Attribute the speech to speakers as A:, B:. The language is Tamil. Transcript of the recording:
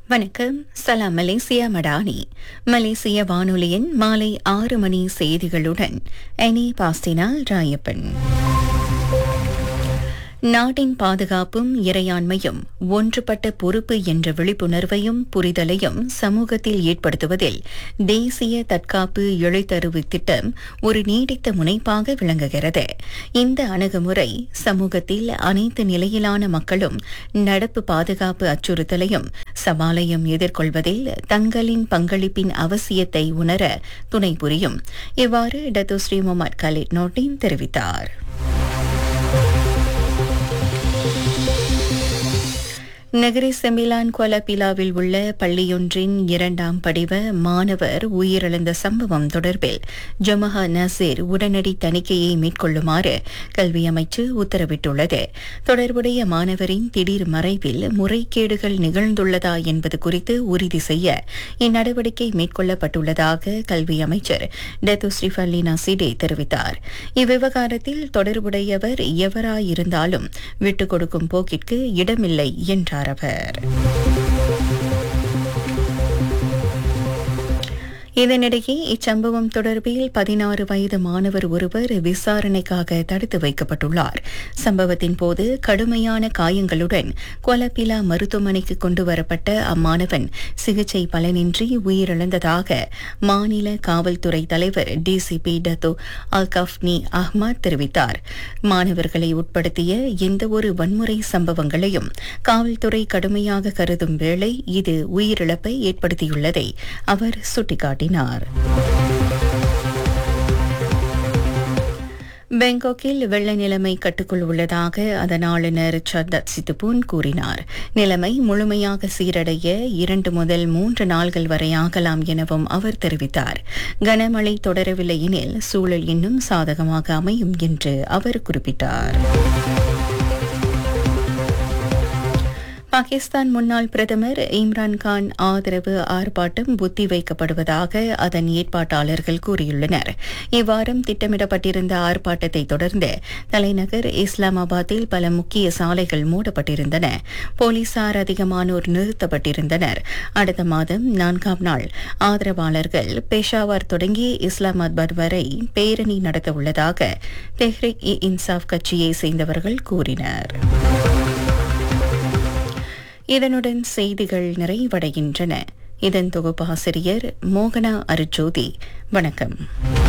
A: வணக்கம் சலாம் மலேசியா மடானி மலேசிய வானொலியின் மாலை ஆறு மணி செய்திகளுடன் எனி பாஸ்தினால் ராயப்பன் நாட்டின் பாதுகாப்பும் இறையாண்மையும் ஒன்றுபட்ட பொறுப்பு என்ற விழிப்புணர்வையும் புரிதலையும் சமூகத்தில் ஏற்படுத்துவதில் தேசிய தற்காப்பு எழுத்தறிவு திட்டம் ஒரு நீடித்த முனைப்பாக விளங்குகிறது இந்த அணுகுமுறை சமூகத்தில் அனைத்து நிலையிலான மக்களும் நடப்பு பாதுகாப்பு அச்சுறுத்தலையும் சவாலையும் எதிர்கொள்வதில் தங்களின் பங்களிப்பின் அவசியத்தை உணர துணை புரியும் இவ்வாறு டத்துஸ்ரீ முகமது கலிட் நோட்டின் தெரிவித்தார் நகரி செமிலான் கொலபிலாவில் உள்ள பள்ளியொன்றின் இரண்டாம் படிவ மாணவர் உயிரிழந்த சம்பவம் தொடர்பில் ஜமஹா நசீர் உடனடி தணிக்கையை மேற்கொள்ளுமாறு கல்வி அமைச்சு உத்தரவிட்டுள்ளது தொடர்புடைய மாணவரின் திடீர் மறைவில் முறைகேடுகள் நிகழ்ந்துள்ளதா என்பது குறித்து உறுதி செய்ய இந்நடவடிக்கை மேற்கொள்ளப்பட்டுள்ளதாக கல்வி அமைச்சர் டெத்து ஸ்ரீஃபல்லி நசீடே தெரிவித்தார் இவ்விவகாரத்தில் தொடர்புடையவர் எவராயிருந்தாலும் விட்டுக் கொடுக்கும் போக்கிற்கு இடமில்லை என்றார் அவர் இதனிடையே இச்சம்பவம் தொடர்பில் பதினாறு வயது மாணவர் ஒருவர் விசாரணைக்காக தடுத்து வைக்கப்பட்டுள்ளார் சம்பவத்தின் போது கடுமையான காயங்களுடன் கொலப்பிலா மருத்துவமனைக்கு கொண்டு வரப்பட்ட அம்மாணவன் சிகிச்சை பலனின்றி உயிரிழந்ததாக மாநில காவல்துறை தலைவர் டிசிபி டத்தோ அல்கஃப்னி அஹ்மத் தெரிவித்தார் மாணவர்களை உட்படுத்திய எந்தவொரு வன்முறை சம்பவங்களையும் காவல்துறை கடுமையாக கருதும் வேளை இது உயிரிழப்பை ஏற்படுத்தியுள்ளதை அவர் சுட்டிக்காட்டினார் கூறினார் பெங்காக்கில் வெள்ள நிலைமை கட்டுக்குள் உள்ளதாக அதன் ஆளுநர் சர்தத் சித்துபூன் கூறினார் நிலைமை முழுமையாக சீரடைய இரண்டு முதல் மூன்று நாள்கள் வரை ஆகலாம் எனவும் அவர் தெரிவித்தார் கனமழை தொடரவில்லை எனில் சூழல் இன்னும் சாதகமாக அமையும் என்று அவர் குறிப்பிட்டார் பாகிஸ்தான் முன்னாள் பிரதமர் இம்ரான்கான் ஆதரவு ஆர்ப்பாட்டம் ஒத்தி வைக்கப்படுவதாக அதன் ஏற்பாட்டாளர்கள் கூறியுள்ளனர் இவ்வாரம் திட்டமிடப்பட்டிருந்த ஆர்ப்பாட்டத்தை தொடர்ந்து தலைநகர் இஸ்லாமாபாத்தில் பல முக்கிய சாலைகள் மூடப்பட்டிருந்தன போலீசார் அதிகமானோர் நிறுத்தப்பட்டிருந்தனர் அடுத்த மாதம் நான்காம் நாள் ஆதரவாளர்கள் பெஷாவர் தொடங்கி இஸ்லாமாபாத் வரை பேரணி நடத்த உள்ளதாக தெஹ்ரிக் இ இன்சாப் கட்சியை சேர்ந்தவர்கள் கூறினர் இதனுடன் செய்திகள் நிறைவடைகின்றன இதன் தொகுப்பாசிரியர் மோகனா அருஜோதி வணக்கம்